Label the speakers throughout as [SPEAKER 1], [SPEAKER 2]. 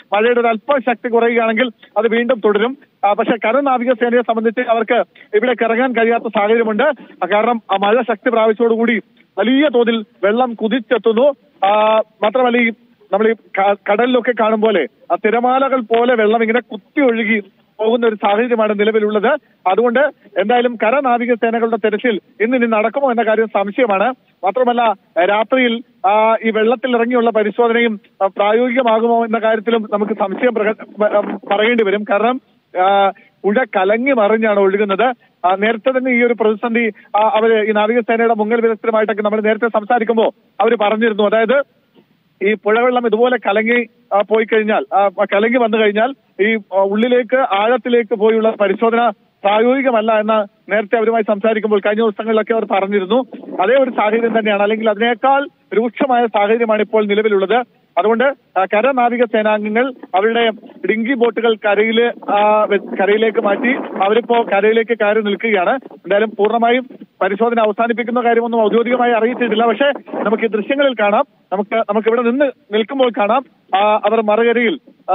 [SPEAKER 1] മഴയുടെ ഒരു അല്പം ശക്തി കുറയുകയാണെങ്കിൽ അത് വീണ്ടും തുടരും ആ, പക്ഷെ കരനാവിക സേനയെ സംബന്ധിച്ച് അവർക്ക് ഇവിടേക്ക് ഇറങ്ങാൻ കഴിയാത്ത സാഹചര്യമുണ്ട് ആ, കാരണം ആ മഴ ശക്തി പ്രാപിച്ചതോടുകൂടി വലിയ തോതിൽ വെള്ളം കുതിച്ചെത്തുന്നു ആ, മാത്രമല്ല ഈ നമ്മൾ ഈ ക- കടലിലൊക്കെ കാണും പോലെ ആ തിരമാലകൾ പോലെ വെള്ളം ഇങ്ങനെ കുത്തി ഒഴുകി പോകുന്ന ഒരു സാഹചര്യമാണ് നിലവിലുള്ളത് അതുകൊണ്ട് എന്തായാലും കരനാവിക സേനകളുടെ തെരച്ചിൽ ഇന്ന് ഇനി നടക്കുമോ എന്ന കാര്യം സംശയമാണ് മാത്രമല്ല രാത്രിയിൽ ആ, ഈ വെള്ളത്തിൽ ഇറങ്ങിയുള്ള പരിശോധനയും ആ, പ്രായോഗികമാകുമോ എന്ന കാര്യത്തിലും നമുക്ക് സംശയം പ്രക- ആ, പറയേണ്ടി വരും കാരണം ആ, പുഴ കലങ്ങി മറിഞ്ഞാണ് ഒഴുകുന്നത് ആ, നേരത്തെ തന്നെ ഈ ഒരു പ്രതിസന്ധി ആ, അവര് ഈ നാവികസേനയുടെ മുങ്ങൽ വിദഗ്ധരുമായിട്ടൊക്കെ നമ്മൾ നേരത്തെ സംസാരിക്കുമ്പോൾ അവർ പറഞ്ഞിരുന്നു അതായത് ഈ പുഴവെള്ളം ഇതുപോലെ കലങ്ങി ആ, പോയി കഴിഞ്ഞാൽ ആ, കലങ്ങി വന്നു കഴിഞ്ഞാൽ ഈ ആ, ഉള്ളിലേക്ക് ആഴത്തിലേക്ക് പോയുള്ള പരിശോധന പ്രായോഗികമല്ല എന്ന് നേരത്തെ അവരുമായി സംസാരിക്കുമ്പോൾ കഴിഞ്ഞ ദിവസങ്ങളിലൊക്കെ അവർ പറഞ്ഞിരുന്നു അതേ ഒരു സാഹചര്യം തന്നെയാണ് അല്ലെങ്കിൽ അതിനേക്കാൾ രൂക്ഷമായ സാഹചര്യമാണ് ഇപ്പോൾ നിലവിലുള്ളത് അതുകൊണ്ട് ആ, കരനാവിക സേനാംഗങ്ങൾ അവരുടെ ഡിങ്കി ബോട്ടുകൾ കരയിൽ കരയിലേക്ക് മാറ്റി അവരിപ്പോ കരയിലേക്ക് കയറി നിൽക്കുകയാണ് എന്തായാലും പൂർണ്ണമായും പരിശോധന അവസാനിപ്പിക്കുന്ന കാര്യമൊന്നും ഔദ്യോഗികമായി അറിയിച്ചിട്ടില്ല പക്ഷേ നമുക്ക് ഈ ദൃശ്യങ്ങളിൽ കാണാം നമുക്ക് നമുക്ക് ഇവിടെ നിന്ന് നിൽക്കുമ്പോൾ കാണാം ആ, അവർ മറുകരയിൽ ആ,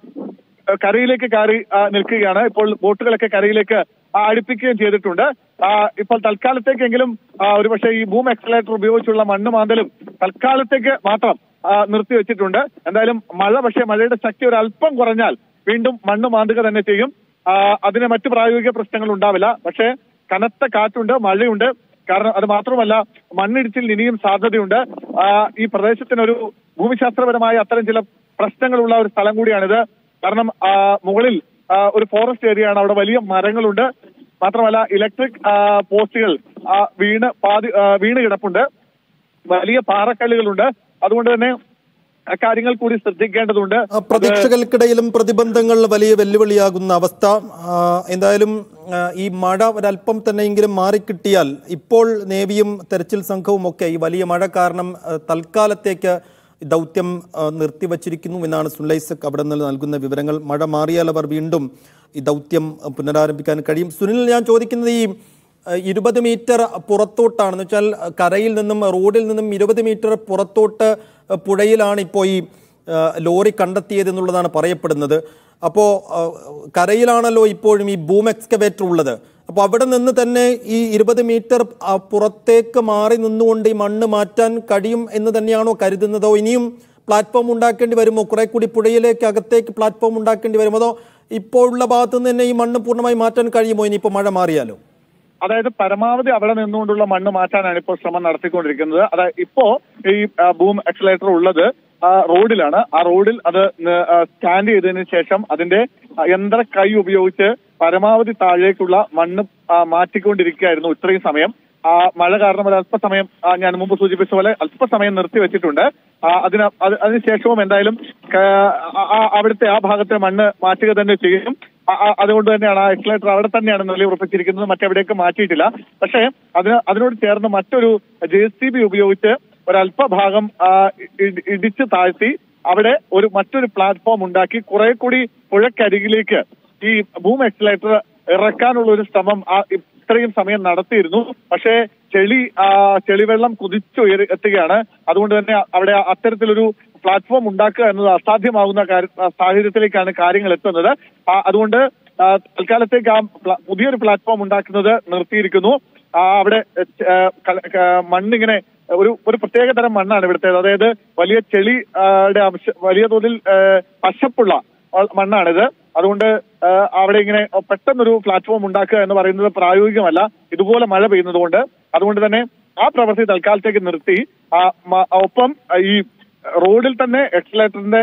[SPEAKER 1] കരയിലേക്ക് കയറി ആ, നിൽക്കുകയാണ് ഇപ്പോൾ ബോട്ടുകളൊക്കെ കരയിലേക്ക് ആ, അടുപ്പിക്കുകയും ചെയ്തിട്ടുണ്ട് ആ, ഇപ്പോൾ തൽക്കാലത്തേക്കെങ്കിലും ആ, ഒരുപക്ഷെ ഈ ബൂം എക്സലേറ്റർ ഉപയോഗിച്ചുള്ള മണ്ണ് മാന്തലും തൽക്കാലത്തേക്ക് മാത്രം ആ, നിർത്തിവെച്ചിട്ടുണ്ട് എന്തായാലും മഴ പക്ഷേ മഴയുടെ ശക്തി ഒരു അല്പം കുറഞ്ഞാൽ വീണ്ടും മണ്ണ് മാന്തുക തന്നെ ചെയ്യും ആ, അതിന് മറ്റു പ്രായോഗിക പ്രശ്നങ്ങൾ ഉണ്ടാവില്ല പക്ഷേ കനത്ത കാറ്റുണ്ട് മഴയുണ്ട് കാരണം അത് മാത്രമല്ല മണ്ണിടിച്ചിൽ ഇനിയും സാധ്യതയുണ്ട് ആ, ഈ പ്രദേശത്തിനൊരു ഭൂമിശാസ്ത്രപരമായ അത്തരം ചില പ്രശ്നങ്ങളുള്ള ഒരു സ്ഥലം കൂടിയാണിത് കാരണം ആ, മുകളിൽ ആ, ഒരു ഫോറസ്റ്റ് ഏരിയയാണ് അവിടെ വലിയ മരങ്ങളുണ്ട് മാത്രമല്ല ഇലക്ട്രിക് ആ, പോസ്റ്റുകൾ ആ, വീണ് പാതി ആ, വീണ് കിടപ്പുണ്ട് വലിയ പാറക്കല്ലുകളുണ്ട് അതുകൊണ്ട് തന്നെ അക്കാര്യങ്ങൾ കൂടി ശ്രദ്ധിക്കേണ്ടതുണ്ട്
[SPEAKER 2] ആ, പ്രതീക്ഷകൾക്കിടയിലും പ്രതിബന്ധങ്ങൾ വലിയ വെല്ലുവിളിയാകുന്ന അവസ്ഥ ആ, എന്തായാലും ആ, ഈ മഴ ഒരല്പം തന്നെയെങ്കിലും മാറിക്കിട്ടിയാൽ ഇപ്പോൾ നേവിയും തെരച്ചിൽ സംഘവും ഒക്കെ ഈ വലിയ മഴ കാരണം ആ, തൽക്കാലത്തേക്ക് ഈ ദൗത്യം ആ, നിർത്തിവച്ചിരിക്കുന്നു എന്നാണ് സുലൈസക് അവിടെ നിന്ന് നൽകുന്ന വിവരങ്ങൾ മഴ മാറിയാൽ അവർ വീണ്ടും ഈ ദൗത്യം ആ, പുനരാരംഭിക്കാൻ കഴിയും സുനിൽ ഞാൻ ചോദിക്കുന്നത് ഈ ഇരുപത് മീറ്റർ പുറത്തോട്ടാണെന്ന് വെച്ചാൽ കരയിൽ നിന്നും റോഡിൽ നിന്നും ഇരുപത് മീറ്റർ പുറത്തോട്ട് പുഴയിലാണ് ഇപ്പോൾ ഈ ആ, ലോറി കണ്ടെത്തിയത് എന്നുള്ളതാണ് പറയപ്പെടുന്നത് അപ്പോൾ കരയിലാണല്ലോ ഇപ്പോഴും ഈ ബൂം എക്സ്കവേറ്റർ ഉള്ളത് അപ്പോൾ അവിടെ നിന്ന് തന്നെ ഈ ഇരുപത് മീറ്റർ ആ, പുറത്തേക്ക് മാറി നിന്നുകൊണ്ട് ഈ മണ്ണ് മാറ്റാൻ കഴിയും എന്ന് തന്നെയാണോ കരുതുന്നതോ ഇനിയും പ്ലാറ്റ്ഫോം ഉണ്ടാക്കേണ്ടി വരുമോ കുറെ കൂടി പുഴയിലേക്ക് അകത്തേക്ക് പ്ലാറ്റ്ഫോം ഉണ്ടാക്കേണ്ടി വരുമോ അതോ ഇപ്പോഴുള്ള ഭാഗത്തു നിന്ന് തന്നെ ഈ മണ്ണ് പൂർണ്ണമായി മാറ്റാൻ കഴിയുമോ ഇനിയിപ്പോൾ മഴ മാറിയാലോ
[SPEAKER 1] അതായത് പരമാവധി അവിടെ നിന്നുകൊണ്ടുള്ള മണ്ണ് മാറ്റാനാണ് ഇപ്പോൾ ശ്രമം നടത്തിക്കൊണ്ടിരിക്കുന്നത് അതായത് ഇപ്പോ ഈ ആ, ബൂം എക്സലേറ്റർ ഉള്ളത് ആ, റോഡിലാണ് ആ റോഡിൽ അത് ന- ആ, സ്റ്റാൻഡ് ചെയ്തതിനു ശേഷം അതിന്റെ ആ, യന്ത്ര കൈ ഉപയോഗിച്ച് പരമാവധി താഴേക്കുള്ള മണ്ണ് ആ, മാറ്റിക്കൊണ്ടിരിക്കുകയായിരുന്നു ഇത്രയും സമയം ആ മഴ കാരണം ഒരു അല്പസമയം ആ, ഞാൻ മുമ്പ് സൂചിപ്പിച്ച പോലെ അല്പസമയം നിർത്തി വെച്ചിട്ടുണ്ട് ആ, അതിന് അത് അതിനുശേഷവും എന്തായാലും ക- ആ- ആ- അവിടുത്തെ ആ ഭാഗത്തെ മണ്ണ് മാറ്റുക തന്നെ ചെയ്യും ആ- ആ- അതുകൊണ്ട് തന്നെയാണ് ആ എക്സലേറ്റർ അവിടെ തന്നെയാണ് നില ഉറപ്പിച്ചിരിക്കുന്നത് മറ്റെവിടേക്ക് മാറ്റിയിട്ടില്ല പക്ഷേ അതിന് അതിനോട് ചേർന്ന് മറ്റൊരു ജെ സി ബി ഉപയോഗിച്ച് ഒരല്പഭാഗം ആ, ഇ- ഇടിച്ച് താഴ്ത്തി അവിടെ ഒരു മറ്റൊരു പ്ലാറ്റ്ഫോം ഉണ്ടാക്കി കുറെ കൂടി പുഴക്കരികിലേക്ക് ഈ ബൂം എക്സലേറ്റർ ഇറക്കാനുള്ള ഒരു ശ്രമം ആ ഇത്രയും സമയം നടത്തിയിരുന്നു പക്ഷേ ചെളി ആ ചെളിവെള്ളം കുതിച്ചുയരി എത്തുകയാണ് അതുകൊണ്ട് തന്നെ അവിടെ അത്തരത്തിലൊരു പ്ലാറ്റ്ഫോം ഉണ്ടാക്കുക എന്നത് അസാധ്യമാകുന്ന കാര്യ- ആ സാഹചര്യത്തിലേക്കാണ് കാര്യങ്ങൾ എത്തുന്നത് ആ, അതുകൊണ്ട് ആ, തൽക്കാലത്തേക്ക് ആ പ്ല- പുതിയൊരു പ്ലാറ്റ്ഫോം ഉണ്ടാക്കുന്നത് നിർത്തിയിരിക്കുന്നു ആ, അവിടെ എ- ഏ, ക- ക- മണ്ണിങ്ങനെ ഒരു ഒരു പ്രത്യേക തരം മണ്ണാണ് ഇവിടുത്തേത് അതായത് വലിയ ചെളി ആ, യുടെ അംശ വലിയ തോതിൽ ഏ, പശപ്പുള്ള ആ, മണ്ണാണിത് അതുകൊണ്ട് ആ, അവിടെ ഇങ്ങനെ പെട്ടെന്നൊരു പ്ലാറ്റ്ഫോം ഉണ്ടാക്കുക എന്ന് പറയുന്നത് പ്രായോഗികമല്ല ഇതുപോലെ മഴ പെയ്യുന്നത് കൊണ്ട് അതുകൊണ്ട് തന്നെ ആ പ്രവൃത്തി തൽക്കാലത്തേക്ക് നിർത്തി ആ മ- ഒപ്പം ഈ റോഡിൽ തന്നെ എക്സലേറ്ററിന്റെ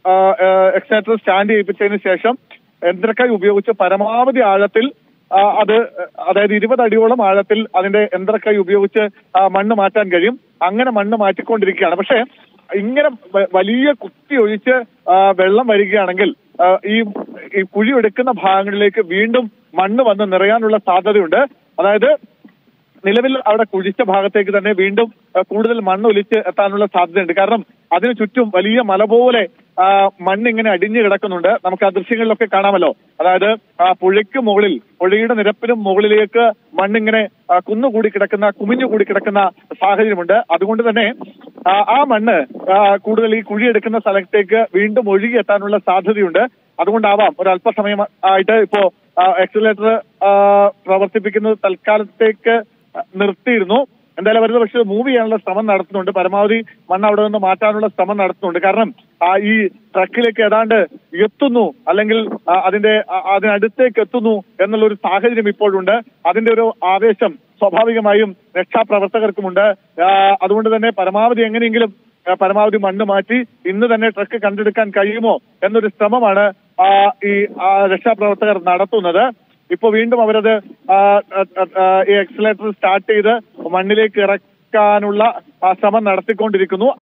[SPEAKER 1] എക്സലേറ്റർ സ്റ്റാൻഡ് ചെയ്യിപ്പിച്ചതിന് ശേഷം യന്ത്രക്കൈ ഉപയോഗിച്ച് പരമാവധി ആഴത്തിൽ ആ, അത് അതായത് ഇരുപത് അടിയോളം ആഴത്തിൽ അതിന്റെ യന്ത്രക്കൈ ഉപയോഗിച്ച് ആ, മണ്ണ് മാറ്റാൻ കഴിയും അങ്ങനെ മണ്ണ് മാറ്റിക്കൊണ്ടിരിക്കുകയാണ് പക്ഷേ ഇങ്ങനെ വ- വലിയ കുത്തി ഒഴിച്ച് ആ, വെള്ളം വരികയാണെങ്കിൽ ആ, ഈ ഈ കുഴി എടുക്കുന്ന ഭാഗങ്ങളിലേക്ക് വീണ്ടും മണ്ണ് വന്ന് നിറയാനുള്ള സാധ്യതയുണ്ട് അതായത് നിലവിൽ അവിടെ കുഴിച്ച ഭാഗത്തേക്ക് തന്നെ വീണ്ടും ആ, കൂടുതൽ മണ്ണ് ഒലിച്ച് എത്താനുള്ള സാധ്യതയുണ്ട് കാരണം അതിനു ചുറ്റും വലിയ മല പോലെ ആ, മണ്ണ് ഇങ്ങനെ അടിഞ്ഞു കിടക്കുന്നുണ്ട് നമുക്ക് ആ ദൃശ്യങ്ങളിലൊക്കെ കാണാമല്ലോ അതായത് ആ പുഴയ്ക്ക് മുകളിൽ പുഴയുടെ നിരപ്പിനും മുകളിലേക്ക് മണ്ണിങ്ങനെ ആ, കുന്നുകൂടി കിടക്കുന്ന കുമിഞ്ഞുകൂടി കിടക്കുന്ന സാഹചര്യമുണ്ട് അതുകൊണ്ട് തന്നെ ആ, ആ മണ്ണ് ആ, കൂടുതൽ ഈ കുഴിയെടുക്കുന്ന സ്ഥലത്തേക്ക് വീണ്ടും ഒഴുകി എത്താനുള്ള സാധ്യതയുണ്ട് അതുകൊണ്ടാവാം ഒരു അല്പസമയം ആയിട്ട് ഇപ്പോ എക്സലേറ്റർ പ്രവർത്തിപ്പിക്കുന്നത് തൽക്കാലത്തേക്ക് നിർത്തിയിരുന്നു എന്തായാലും വരുന്ന പക്ഷേ മൂവ് ചെയ്യാനുള്ള ശ്രമം നടത്തുന്നുണ്ട് പരമാവധി മണ്ണ് അവിടെ നിന്ന് മാറ്റാനുള്ള ശ്രമം നടത്തുന്നുണ്ട് കാരണം ആ ഈ ട്രക്കിലേക്ക് ഏതാണ്ട് എത്തുന്നു അല്ലെങ്കിൽ ആ, അതിന്റെ ആ, അതിനടുത്തേക്ക് എത്തുന്നു എന്നുള്ള ഒരു സാഹചര്യം ഇപ്പോഴുണ്ട് അതിന്റെ ഒരു ആവേശം സ്വാഭാവികമായും രക്ഷാപ്രവർത്തകർക്കുമുണ്ട് ആ, അതുകൊണ്ട് തന്നെ പരമാവധി എങ്ങനെയെങ്കിലും ആ, പരമാവധി മണ്ണ് മാറ്റി ഇന്ന് തന്നെ ട്രക്ക് കണ്ടെടുക്കാൻ കഴിയുമോ എന്നൊരു ശ്രമമാണ് ആ, ഈ ആ, രക്ഷാപ്രവർത്തകർ നടത്തുന്നത് ഇപ്പൊ വീണ്ടും അവരത് ആ, ആ, ആ, ഈ എക്സലേറ്റർ സ്റ്റാർട്ട് ചെയ്ത് മണ്ണിലേക്ക് ഇറക്കാനുള്ള ആ ശ്രമം നടത്തിക്കൊണ്ടിരിക്കുന്നു